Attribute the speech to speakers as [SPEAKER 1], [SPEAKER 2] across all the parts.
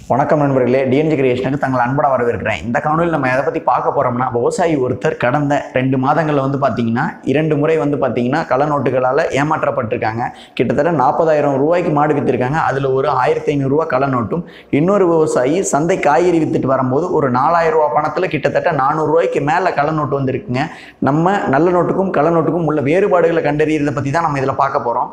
[SPEAKER 1] வணக்கம் நண்பர்களே டிஎன்ஜி கிரியேஷனுக்கு தங்கள் அன்பட வரவேற்கிறேன் இந்த காணொலியில் நம்ம எதை பற்றி பார்க்க போகிறோம்னா விவசாயி ஒருத்தர் கடந்த ரெண்டு மாதங்களில் வந்து பார்த்தீங்கன்னா இரண்டு முறை வந்து பார்த்தீங்கன்னா கள நோட்டுகளால் ஏமாற்றப்பட்டிருக்காங்க கிட்டத்தட்ட நாற்பதாயிரம் ரூபாய்க்கு மாடு விற்றுருக்காங்க அதில் ஒரு ஆயிரத்தி ஐநூறுரூவா கள நோட்டும் இன்னொரு விவசாயி சந்தை காய்கறி விற்றுட்டு வரும்போது ஒரு நாலாயிரம் ரூபா பணத்தில் கிட்டத்தட்ட நானூறுரூவாய்க்கு மேலே கள நோட்டு வந்திருக்குங்க நம்ம நல்ல நோட்டுக்கும் கள நோட்டுக்கும் உள்ள வேறுபாடுகளை கண்டறியறதை பற்றி தான் நம்ம இதில் பார்க்க போகிறோம்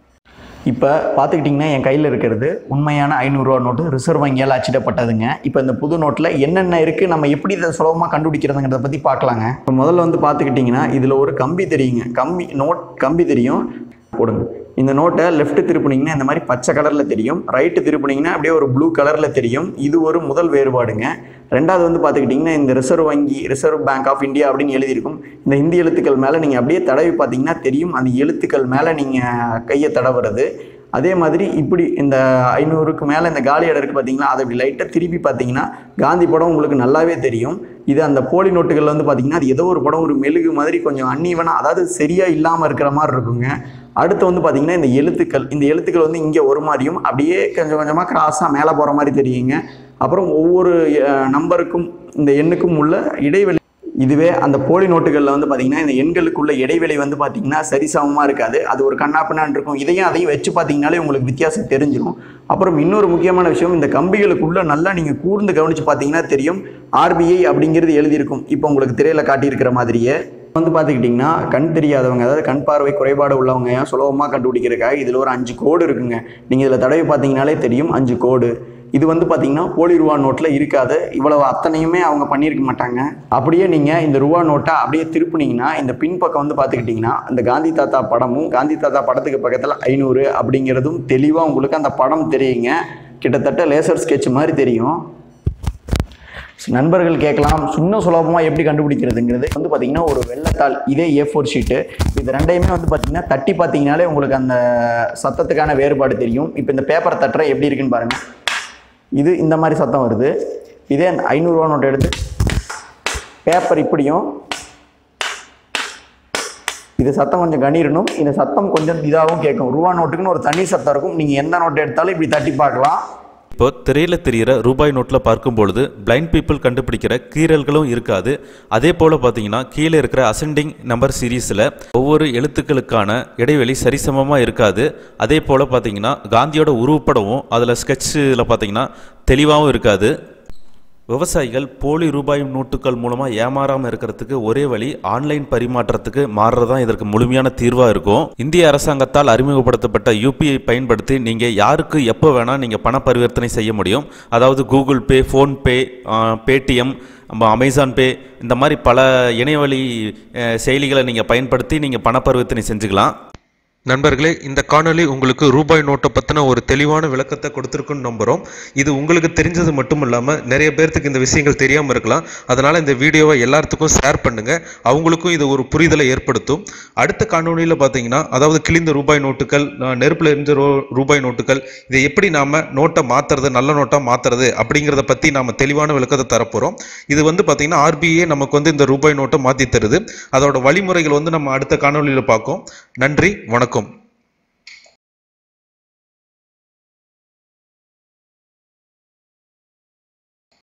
[SPEAKER 1] இப்போ பார்த்துக்கிட்டிங்கன்னா என் கையில் இருக்கிறது உண்மையான ஐநூறுரூவா நோட்டு ரிசர்வ் வங்கியால் அச்சிடப்பட்டதுங்க இப்போ இந்த புது நோட்டில் என்னென்ன இருக்குது நம்ம எப்படி இதை சுலபமாக கண்டுபிடிக்கிறதுங்கிறத பற்றி பார்க்கலாங்க இப்போ முதல்ல வந்து பார்த்துக்கிட்டிங்கன்னா இதில் ஒரு கம்பி தெரியுங்க கம்பி நோட் கம்பி தெரியும் போடுங்க இந்த நோட்டை லெஃப்ட் திருப்புனீங்கன்னா இந்த மாதிரி பச்சை கலரில் தெரியும் ரைட்டு திருப்புனீங்கன்னா அப்படியே ஒரு ப்ளூ கலரில் தெரியும் இது ஒரு முதல் வேறுபாடுங்க ரெண்டாவது வந்து பார்த்துக்கிட்டிங்கன்னா இந்த ரிசர்வ் வங்கி ரிசர்வ் பேங்க் ஆஃப் இந்தியா அப்படின்னு எழுதியிருக்கும் இந்த இந்தி எழுத்துக்கள் மேலே நீங்கள் அப்படியே தடவி பார்த்தீங்கன்னா தெரியும் அந்த எழுத்துக்கள் மேலே நீங்கள் கையை தடவுறது அதே மாதிரி இப்படி இந்த ஐநூறுக்கு மேலே இந்த காலி இடம் இருக்குது பார்த்தீங்களா அதை இப்படி லைட்டாக திருப்பி பார்த்தீங்கன்னா காந்தி படம் உங்களுக்கு நல்லாவே தெரியும் இது அந்த போலி நோட்டுகள் வந்து பார்த்தீங்கன்னா அது ஏதோ ஒரு படம் ஒரு மெழுகு மாதிரி கொஞ்சம் அன்னீவனாக அதாவது சரியாக இல்லாமல் இருக்கிற மாதிரி இருக்குங்க அடுத்து வந்து பார்த்தீங்கன்னா இந்த எழுத்துக்கள் இந்த எழுத்துக்கள் வந்து இங்கே ஒரு மாதிரியும் அப்படியே கொஞ்சம் கொஞ்சமாக கிராஸாக மேலே போகிற மாதிரி தெரியுங்க அப்புறம் ஒவ்வொரு அஹ், நம்பருக்கும் இந்த எண்ணுக்கும் உள்ள இடைவெளி இதுவே அந்த போலி நோட்டுகளில் வந்து பார்த்தீங்கன்னா இந்த எண்களுக்குள்ள இடைவெளி வந்து பார்த்தீங்கன்னா சரிசமமாக இருக்காது அது ஒரு கண்ணாப்பின்னான் இருக்கும் இதையும் அதையும் வச்சு பார்த்தீங்கனாலே உங்களுக்கு வித்தியாசம் தெரிஞ்சிடும் அப்புறம் இன்னொரு முக்கியமான விஷயம் இந்த கம்பிகளுக்குள்ள நல்லா நீங்கள் கூர்ந்து கவனித்து பார்த்தீங்கன்னா தெரியும் ஆர்பிஐ அப்படிங்கிறது எழுதியிருக்கும் இப்போ உங்களுக்கு திரையில் காட்டியிருக்கிற மாதிரியே வந்து பார்த்துக்கிட்டிங்கன்னா கண் தெரியாதவங்க அதாவது கண் பார்வை குறைபாடு உள்ளவங்க சுலபமாக கண்டுபிடிக்கிறதுக்காக இதில் ஒரு அஞ்சு கோடு இருக்குங்க நீங்கள் இதில் தடவி பார்த்தீங்கனாலே தெரியும் அஞ்சு கோடு இது வந்து பார்த்தீங்கன்னா போலி ரூபா நோட்டில் இருக்காது இவ்வளவு அத்தனையுமே அவங்க பண்ணியிருக்க மாட்டாங்க அப்படியே நீங்கள் இந்த ரூபா நோட்டை அப்படியே திருப்புனீங்கன்னா இந்த பின்பக்கம் வந்து பார்த்துக்கிட்டிங்கன்னா இந்த காந்தி தாத்தா படமும் காந்தி தாத்தா படத்துக்கு பக்கத்தில் ஐநூறு அப்படிங்கிறதும் தெளிவாக உங்களுக்கு அந்த படம் தெரியுங்க கிட்டத்தட்ட லேசர் ஸ்கெட்ச் மாதிரி தெரியும் நண்பர்கள் கேட்கலாம் இன்னும் சுலபமாக எப்படி கண்டுபிடிக்கிறதுங்கிறது வந்து பார்த்தீங்கன்னா ஒரு வெள்ளத்தாள் இதே ஏ ஃபோர் ஷீட்டு இது ரெண்டையுமே வந்து பார்த்தீங்கன்னா தட்டி பார்த்தீங்கனாலே உங்களுக்கு அந்த சத்தத்துக்கான வேறுபாடு தெரியும் இப்போ இந்த பேப்பரை தட்டுற எப்படி இருக்குன்னு பாருங்கள் இது இந்த மாதிரி சத்தம் வருது இதே அந்த ஐநூறுரூவா நோட்டை எடுத்து பேப்பர் இப்படியும் இது சத்தம் கொஞ்சம் கணீரணும் இந்த சத்தம் கொஞ்சம் இதாகவும் கேட்கும் ரூபா நோட்டுக்குன்னு ஒரு தனி சத்தம் இருக்கும் நீங்கள் எந்த நோட்டை எடுத்தாலும் இப்படி தட்டி பார்க்கலாம்
[SPEAKER 2] இப்போ திரையில தெரிகிற ரூபாய் நோட்டில் பார்க்கும் பொழுது பிளைண்ட் பீப்புள் கண்டுபிடிக்கிற கீறல்களும் இருக்காது அதே போல் பார்த்தீங்கன்னா கீழே இருக்கிற அசெண்டிங் நம்பர் சீரீஸில் ஒவ்வொரு எழுத்துக்களுக்கான இடைவெளி சரிசமமாக இருக்காது அதே போல் பார்த்தீங்கன்னா காந்தியோட உருவப்படமும் அதில் ஸ்கெட்சில் பார்த்தீங்கன்னா தெளிவாகவும் இருக்காது விவசாயிகள் போலி ரூபாய் நோட்டுகள் மூலமாக ஏமாறாமல் இருக்கிறதுக்கு ஒரே வழி ஆன்லைன் பரிமாற்றத்துக்கு மாறுறது தான் இதற்கு முழுமையான தீர்வாக இருக்கும் இந்திய அரசாங்கத்தால் அறிமுகப்படுத்தப்பட்ட யூபிஐ பயன்படுத்தி நீங்கள் யாருக்கு எப்போ வேணால் நீங்கள் பண பரிவர்த்தனை செய்ய முடியும் அதாவது Google Pay PhonePe Paytm Amazon Pay இந்த மாதிரி பல இணையவழி அஹ், செயலிகளை நீங்கள் பயன்படுத்தி நீங்கள் பண பரிவர்த்தனை செஞ்சுக்கலாம்
[SPEAKER 3] நண்பர்களே இந்த காணொளி உங்களுக்கு ரூபாய் நோட்டை பற்றின ஒரு தெளிவான விளக்கத்தை கொடுத்துருக்குன்னு நம்புகிறோம் இது உங்களுக்கு தெரிஞ்சது மட்டும் இல்லாமல் நிறைய பேர்த்துக்கு இந்த விஷயங்கள் தெரியாமல் இருக்கலாம் அதனால் இந்த வீடியோவை எல்லாத்துக்கும் ஷேர் பண்ணுங்கள் அவங்களுக்கும் இது ஒரு புரிதலை ஏற்படுத்தும் அடுத்த காணொளியில் பார்த்தீங்கன்னா அதாவது கிழிந்த ரூபாய் நோட்டுகள் அஹ், நெருப்புல எரிஞ்ச ரூ ரூபாய் நோட்டுகள் இதை எப்படி நாம் நோட்டை மாற்றுறது நல்ல நோட்டாக மாற்றுறது அப்படிங்கிறத பற்றி நாம் தெளிவான விளக்கத்தை தரப்போகிறோம் இது வந்து பார்த்தீங்கன்னா ஆர்பிஐ நமக்கு வந்து இந்த ரூபாய் நோட்டை மாற்றி தருது அதோட வழிமுறைகள் வந்து நம்ம அடுத்த காணொளியில் பார்ப்போம் நன்றி வணக்கம்